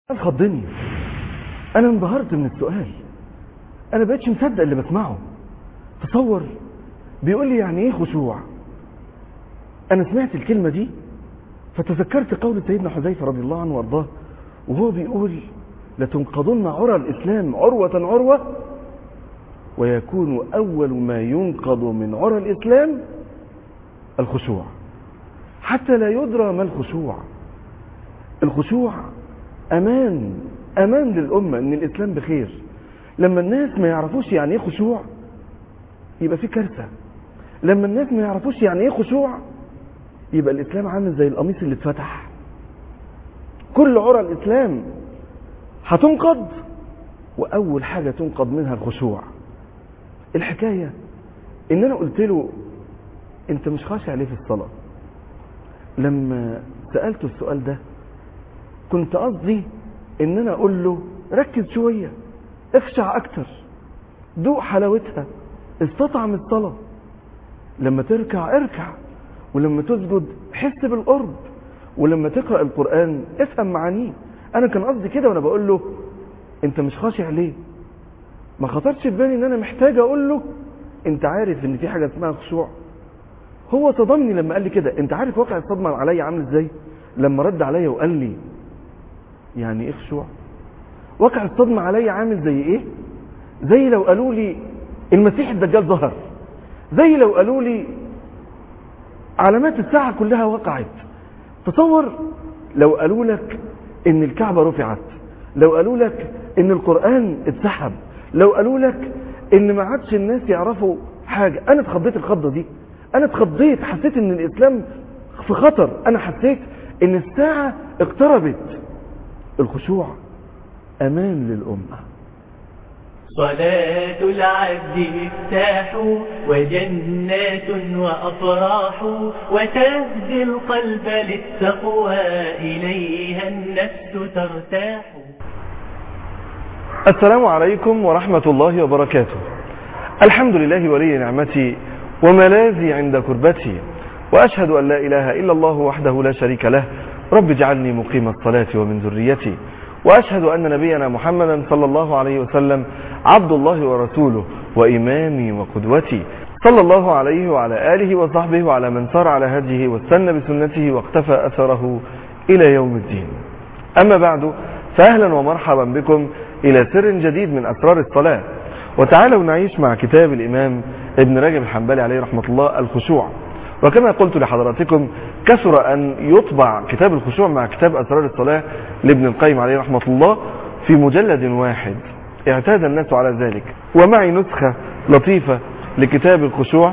خضني انا انبهرت من السؤال انا بقيتش مصدق اللي بسمعه تصور بيقول لي يعني ايه خشوع انا سمعت الكلمة دي فتذكرت قول سيدنا حذيفة رضي الله عنه وارضاه وهو بيقول لتنقضن عرى الاسلام عروة عروة ويكون اول ما ينقض من عرى الاسلام الخشوع حتى لا يدرى ما الخشوع الخشوع امان امان للامه ان الاسلام بخير لما الناس ما يعرفوش يعني ايه خشوع يبقى في كارثه لما الناس ما يعرفوش يعني ايه خشوع يبقى الاسلام عامل زي القميص اللي اتفتح كل عرى الاسلام هتنقض واول حاجه تنقض منها الخشوع الحكايه ان انا قلت له انت مش خاشع ليه في الصلاه لما سالته السؤال ده كنت قصدي ان انا اقول له ركز شوية اخشع اكتر دوق حلاوتها استطعم الصلاة لما تركع اركع ولما تسجد حس بالقرب ولما تقرأ القرآن افهم معانيه انا كان قصدي كده وانا بقول له انت مش خاشع ليه ما خطرش في بالي ان انا محتاج اقول له انت عارف ان في حاجة اسمها خشوع هو صدمني لما قال لي كده انت عارف واقع الصدمة عليا عامل ازاي لما رد عليا وقال لي يعني ايه خشوع واقع الصدمة عليا عامل زي ايه زي لو قالوا لي المسيح الدجال ظهر زي لو قالوا لي علامات الساعة كلها وقعت تصور لو قالوا لك ان الكعبة رفعت لو قالوا لك ان القرآن اتسحب لو قالوا لك ان ما عادش الناس يعرفوا حاجة انا اتخضيت الخضة دي انا اتخضيت حسيت ان الاسلام في خطر انا حسيت ان الساعة اقتربت الخشوع امان للامه صلاة العبد مفتاح وجنات وأفراح وتهدي القلب للتقوى إليها النفس ترتاح السلام عليكم ورحمة الله وبركاته الحمد لله ولي نعمتي وملاذي عند كربتي وأشهد أن لا إله إلا الله وحده لا شريك له رب اجعلني مقيم الصلاة ومن ذريتي وأشهد أن نبينا محمدا صلى الله عليه وسلم عبد الله ورسوله وإمامي وقدوتي صلى الله عليه وعلى آله وصحبه وعلى من سار على هديه واستنى بسنته واقتفى أثره إلى يوم الدين أما بعد فأهلا ومرحبا بكم إلى سر جديد من أسرار الصلاة وتعالوا نعيش مع كتاب الإمام ابن رجب الحنبلي عليه رحمة الله الخشوع وكما قلت لحضراتكم كثر أن يطبع كتاب الخشوع مع كتاب أسرار الصلاة لابن القيم عليه رحمة الله في مجلد واحد اعتاد الناس على ذلك ومعي نسخة لطيفة لكتاب الخشوع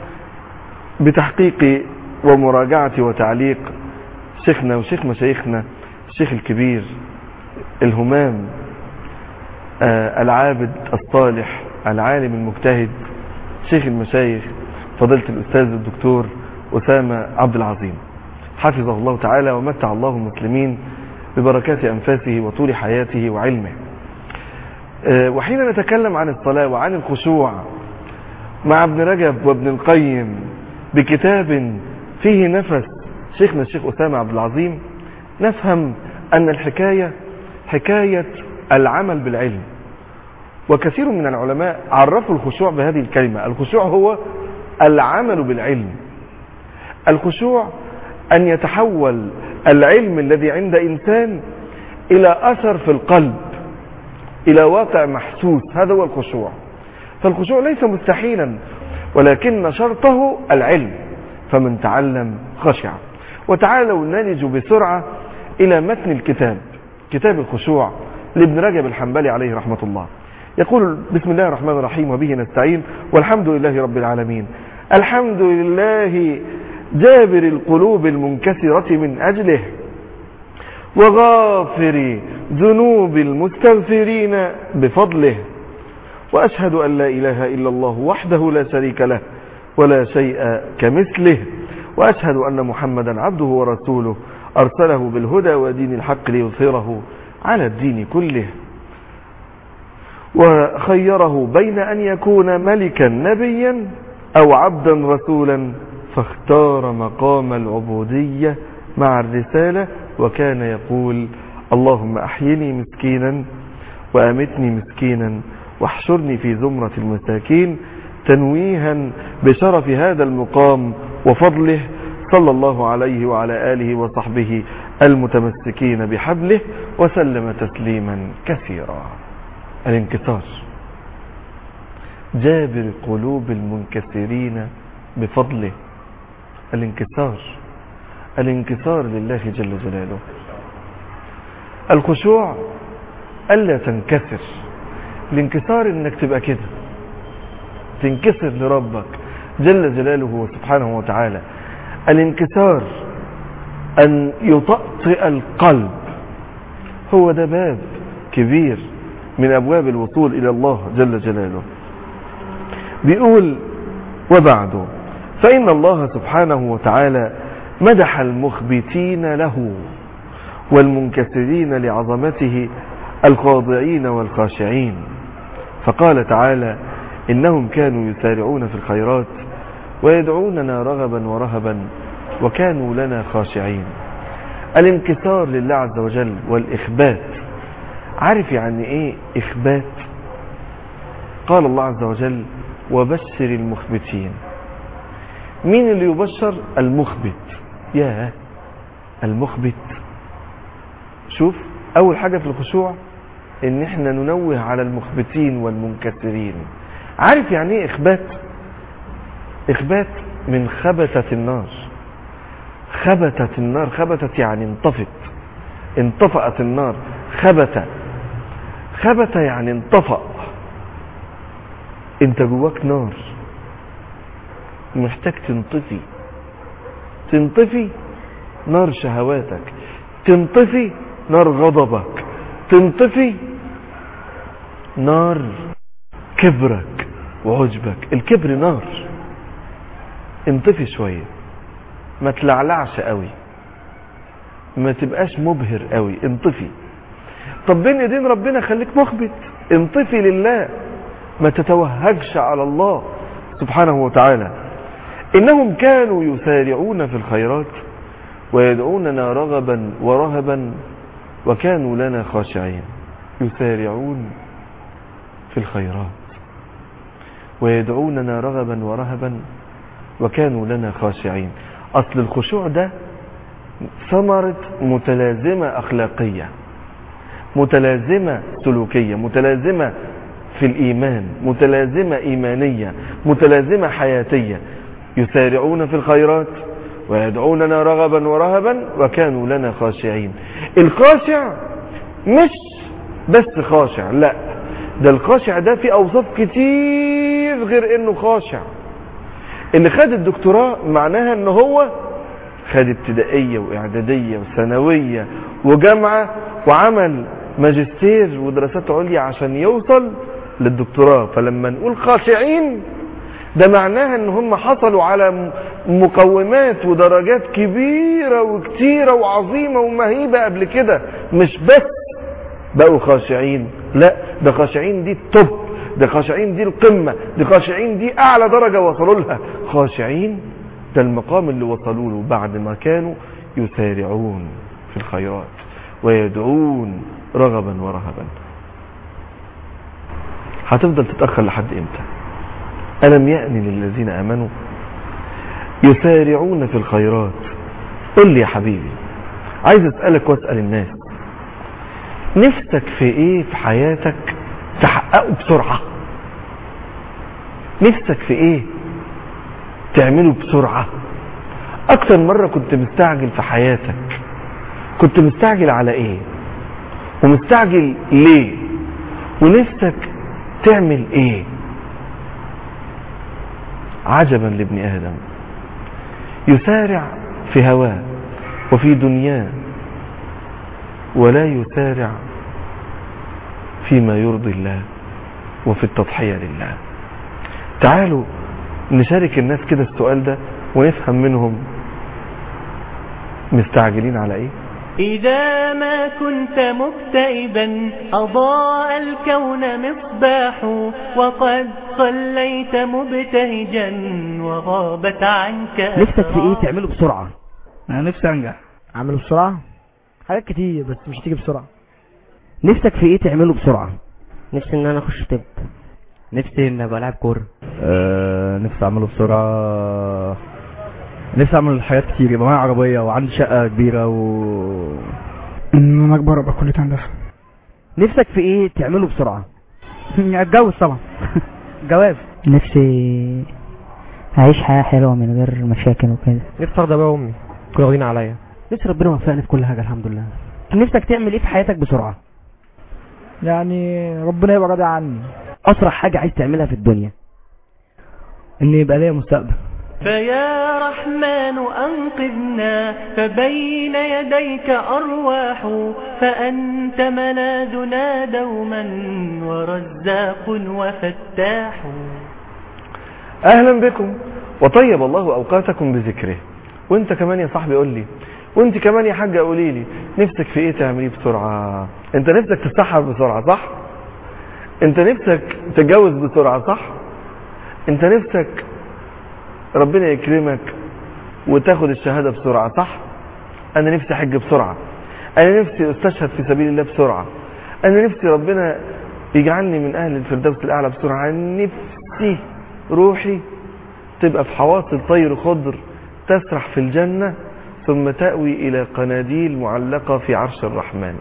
بتحقيق ومراجعة وتعليق شيخنا وشيخ مشايخنا الشيخ الكبير الهمام آه العابد الصالح العالم المجتهد شيخ المشايخ فضيلة الأستاذ الدكتور أسامة عبد العظيم حفظه الله تعالى ومتع الله المسلمين ببركات أنفاسه وطول حياته وعلمه وحين نتكلم عن الصلاة وعن الخشوع مع ابن رجب وابن القيم بكتاب فيه نفس شيخنا الشيخ أسامة عبد العظيم نفهم أن الحكاية حكاية العمل بالعلم وكثير من العلماء عرفوا الخشوع بهذه الكلمة الخشوع هو العمل بالعلم الخشوع أن يتحول العلم الذي عند إنسان إلى أثر في القلب إلى واقع محسوس هذا هو الخشوع فالخشوع ليس مستحيلا ولكن شرطه العلم فمن تعلم خشع وتعالوا نلج بسرعة إلى متن الكتاب كتاب الخشوع لابن رجب الحنبلي عليه رحمة الله يقول بسم الله الرحمن الرحيم وبه نستعين والحمد لله رب العالمين الحمد لله جابر القلوب المنكسرة من أجله وغافر ذنوب المستغفرين بفضله وأشهد أن لا إله إلا الله وحده لا شريك له ولا شيء كمثله وأشهد أن محمدا عبده ورسوله أرسله بالهدى ودين الحق ليظهره على الدين كله وخيره بين أن يكون ملكا نبيا أو عبدا رسولا فاختار مقام العبودية مع الرسالة وكان يقول اللهم أحيني مسكينا وأمتني مسكينا واحشرني في زمرة المساكين تنويها بشرف هذا المقام وفضله صلى الله عليه وعلى آله وصحبه المتمسكين بحبله وسلم تسليما كثيرا الانكسار جابر قلوب المنكسرين بفضله الانكسار الانكسار لله جل جلاله الخشوع ألا تنكسر الانكسار انك تبقى كده تنكسر لربك جل جلاله سبحانه وتعالى الانكسار أن يطأطئ القلب هو ده باب كبير من أبواب الوصول إلى الله جل جلاله بيقول وبعد فإن الله سبحانه وتعالى مدح المخبتين له والمنكسرين لعظمته الخاضعين والخاشعين فقال تعالى إنهم كانوا يسارعون في الخيرات ويدعوننا رغبا ورهبا وكانوا لنا خاشعين الانكسار لله عز وجل والإخبات عارف يعني ايه إخبات قال الله عز وجل وبشر المخبتين مين اللي يبشر المخبت يا المخبت شوف أول حاجة في الخشوع ان احنا ننوه على المخبتين والمنكسرين عارف يعني ايه إخبات إخبات من خبتة النار خبتت النار خبتت يعني انطفت انطفأت النار خبت خبت يعني انطفأ انت جواك نار محتاج تنطفي تنطفي نار شهواتك تنطفي نار غضبك تنطفي نار كبرك وعجبك الكبر نار انطفي شوية ما تلعلعش قوي ما تبقاش مبهر قوي انطفي طب بين ايدين ربنا خليك مخبت انطفي لله ما تتوهجش على الله سبحانه وتعالى انهم كانوا يسارعون في الخيرات ويدعوننا رغبا ورهبا وكانوا لنا خاشعين يسارعون في الخيرات ويدعوننا رغبا ورهبا وكانوا لنا خاشعين أصل الخشوع ده ثمرة متلازمة أخلاقية متلازمة سلوكية متلازمة في الإيمان متلازمة إيمانية متلازمة حياتية يسارعون في الخيرات ويدعوننا رغبا ورهبا وكانوا لنا خاشعين الخاشع مش بس خاشع لا ده الخاشع ده في أوصاف كتير غير إنه خاشع اللي خد الدكتوراه معناها ان هو خد ابتدائية واعدادية وثانوية وجامعة وعمل ماجستير ودراسات عليا عشان يوصل للدكتوراه فلما نقول خاشعين ده معناها ان هم حصلوا على مقومات ودرجات كبيرة وكتيرة وعظيمة ومهيبة قبل كده مش بس بقوا خاشعين لا ده خاشعين دي التوب ده خاشعين دي القمة ده خاشعين دي أعلى درجة وصلوا لها خاشعين ده المقام اللي وصلوا له بعد ما كانوا يسارعون في الخيرات ويدعون رغبا ورهبا هتفضل تتأخر لحد امتى ألم يأني للذين آمنوا يسارعون في الخيرات قل لي يا حبيبي عايز أسألك وأسأل الناس نفسك في ايه في حياتك تحققه بسرعة نفسك في ايه تعمله بسرعة اكتر مرة كنت مستعجل في حياتك كنت مستعجل على ايه ومستعجل ليه ونفسك تعمل ايه عجبا لابن ادم يسارع في هواه وفي دنياه ولا يسارع فيما يرضي الله وفي التضحية لله تعالوا نشارك الناس كده السؤال ده ونفهم منهم مستعجلين على ايه إذا ما كنت مكتئبا أضاء الكون مصباح وقد صليت مبتهجا وغابت عنك نفسك في ايه تعمله بسرعة انا نفسي انجح اعمله بسرعة حاجات كتير بس مش هتيجي بسرعه نفسك في ايه تعمله بسرعة نفسي ان انا اخش طب نفسي ان ابقى لاعب كوره آه نفسي اعمله بسرعة نفسي اعمل حاجات كتير يبقى معايا عربية وعندي شقة كبيرة و ان انا اكبر ابقى كليه هندسه نفسك في ايه تعمله بسرعة اتجوز طبعا جواز نفسي أعيش حياة حلوة من غير مشاكل وكده نفسي ارضى ابويا وامي كانوا واخدين عليا نفسي ربنا يوفقني في كل حاجة الحمد لله نفسك تعمل ايه في حياتك بسرعة يعني ربنا يبقى راضي عني اسرع حاجة عايز تعملها في الدنيا ان يبقى ليا مستقبل فيا رحمن أنقذنا فبين يديك أرواح فأنت ملاذنا دوما ورزاق وفتاح اهلا بكم وطيب الله اوقاتكم بذكره وانت كمان يا صاحبي قول لي وانت كمان يا حاجه قولي لي نفسك في ايه تعمليه بسرعه انت نفسك تتسحر بسرعه صح انت نفسك تتجوز بسرعه صح انت نفسك ربنا يكرمك وتاخد الشهاده بسرعه صح انا نفسي احج بسرعه انا نفسي استشهد في سبيل الله بسرعه انا نفسي ربنا يجعلني من اهل الفردوس الاعلى بسرعه نفسي روحي تبقى في حواصل طير خضر تسرح في الجنة ثم تأوي إلى قناديل معلقة في عرش الرحمن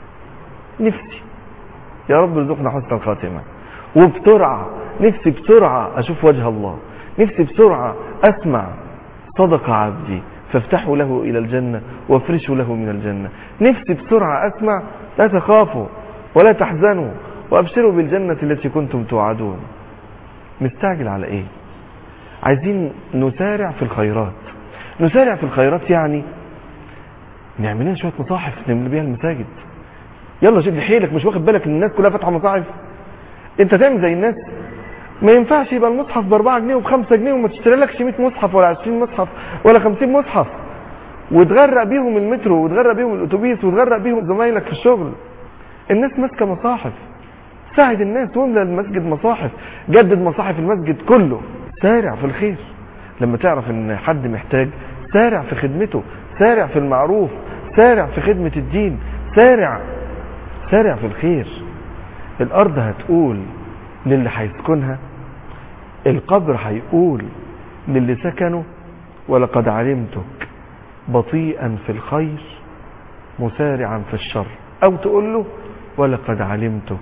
نفسي يا رب ارزقنا حسن الخاتمة وبسرعة نفسي بسرعة أشوف وجه الله نفسي بسرعة أسمع صدق عبدي فافتحوا له إلى الجنة وافرشوا له من الجنة نفسي بسرعة أسمع لا تخافوا ولا تحزنوا وأبشروا بالجنة التي كنتم توعدون مستعجل على ايه عايزين نسارع في الخيرات نسارع في الخيرات يعني نعمل لنا شويه مصاحف نملى بيها المساجد يلا شد حيلك مش واخد بالك ان الناس كلها فاتحه مصاحف انت تعمل زي الناس ما ينفعش يبقى المصحف ب 4 جنيه وب 5 جنيه وما تشتريلكش 100 مصحف ولا 20 مصحف ولا 50 مصحف وتغرق بيهم المترو وتغرق بيهم الاتوبيس وتغرق بيهم زمايلك في الشغل الناس ماسكه مصاحف ساعد الناس واملى المسجد مصاحف جدد مصاحف المسجد كله سارع في الخير لما تعرف ان حد محتاج سارع في خدمته سارع في المعروف سارع في خدمة الدين سارع سارع في الخير الارض هتقول للي هيسكنها القبر هيقول للي سكنوا ولقد علمتك بطيئا في الخير مسارعا في الشر او تقول له ولقد علمتك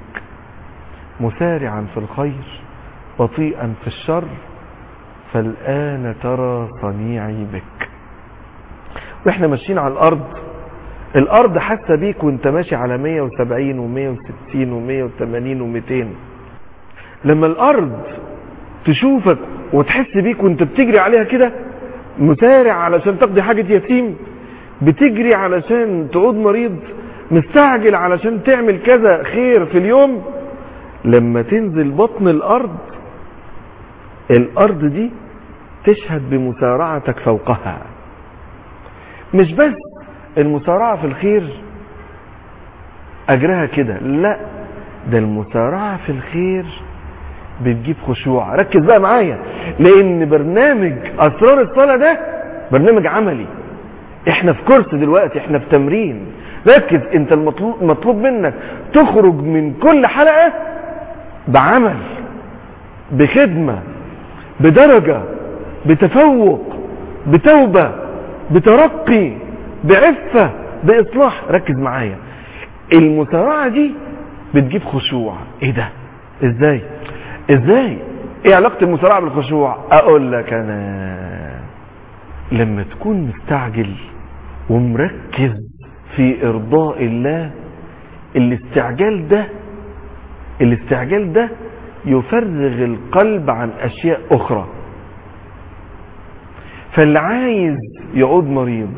مسارعا في الخير بطيئا في الشر فالآن ترى صنيعي بك واحنا ماشيين على الأرض الأرض حاسة بيك وانت ماشي على 170 و160 و180 و200 لما الأرض تشوفك وتحس بيك وانت بتجري عليها كده مسارع علشان تقضي حاجة يتيم بتجري علشان تعود مريض مستعجل علشان تعمل كذا خير في اليوم لما تنزل بطن الارض الارض دي تشهد بمسارعتك فوقها مش بس المسارعة في الخير اجرها كده لا ده المسارعة في الخير بتجيب خشوع ركز بقى معايا لان برنامج اسرار الصلاة ده برنامج عملي احنا في كورس دلوقتي احنا في تمرين ركز انت المطلوب مطلوب منك تخرج من كل حلقة بعمل بخدمة بدرجة بتفوق بتوبة بترقي بعفة بإصلاح ركز معايا المسارعة دي بتجيب خشوع ايه ده ازاي ازاي ايه علاقة المسارعة بالخشوع اقول لك انا لما تكون مستعجل ومركز في ارضاء الله الاستعجال ده الاستعجال ده يفرغ القلب عن اشياء اخرى فاللي عايز يعود مريض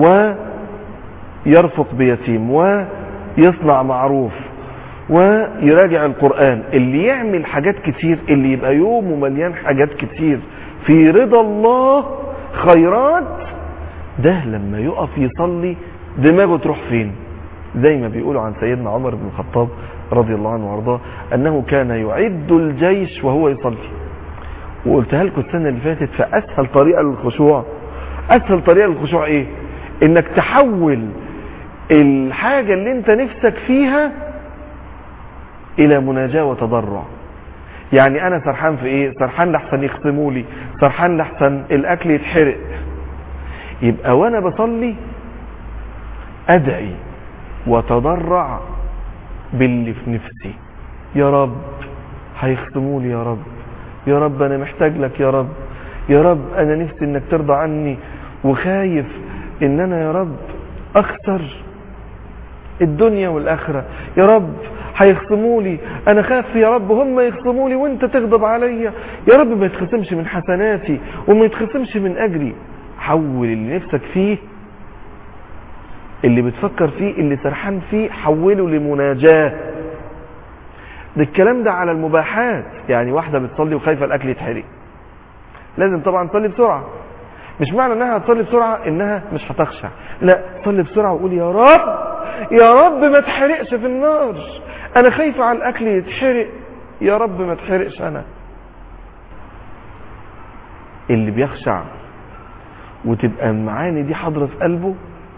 ويرفق بيتيم ويصنع معروف ويراجع القرآن اللي يعمل حاجات كتير اللي يبقى يومه مليان حاجات كتير في رضا الله خيرات ده لما يقف يصلي دماغه تروح فين زي ما بيقولوا عن سيدنا عمر بن الخطاب رضي الله عنه وارضاه انه كان يعد الجيش وهو يصلي وقلتها لكم السنه اللي فاتت فاسهل طريقه للخشوع اسهل طريقه للخشوع ايه انك تحول الحاجة اللي انت نفسك فيها الى مناجاة وتضرع يعني انا سرحان في ايه سرحان لحسن يخصموا لي سرحان لحسن الاكل يتحرق يبقى وانا بصلي ادعي وتضرع باللي في نفسي يا رب هيخصموا لي يا رب يا رب انا محتاج لك يا رب يا رب انا نفسي انك ترضى عني وخايف ان انا يا رب اخسر الدنيا والاخره يا رب هيخصموا لي انا خاف يا رب هم يخصموا لي وانت تغضب عليا يا رب ما يتخصمش من حسناتي وما يتخصمش من اجري حول اللي نفسك فيه اللي بتفكر فيه اللي سرحان فيه حوله لمناجاه ده الكلام ده على المباحات يعني واحده بتصلي وخايفه الاكل يتحرق لازم طبعا تصلي بسرعه مش معنى انها هتصلي بسرعه انها مش هتخشع لا صلي بسرعه وقول يا رب يا رب ما تحرقش في النار انا خايفه على الاكل يتحرق يا رب ما تحرقش انا اللي بيخشع وتبقى المعاني دي حاضره في قلبه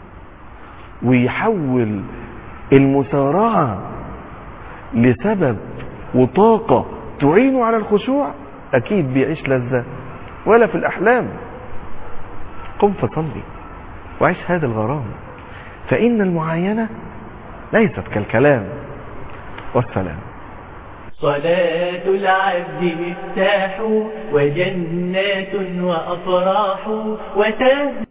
ويحول المسارعه لسبب وطاقه تعينه على الخشوع اكيد بيعيش لذه ولا في الاحلام قم فصلي وعيش هذا الغرام فإن المعاينة ليست كالكلام والسلام صلاة العبد مفتاح وجنات وأفراح وتهدي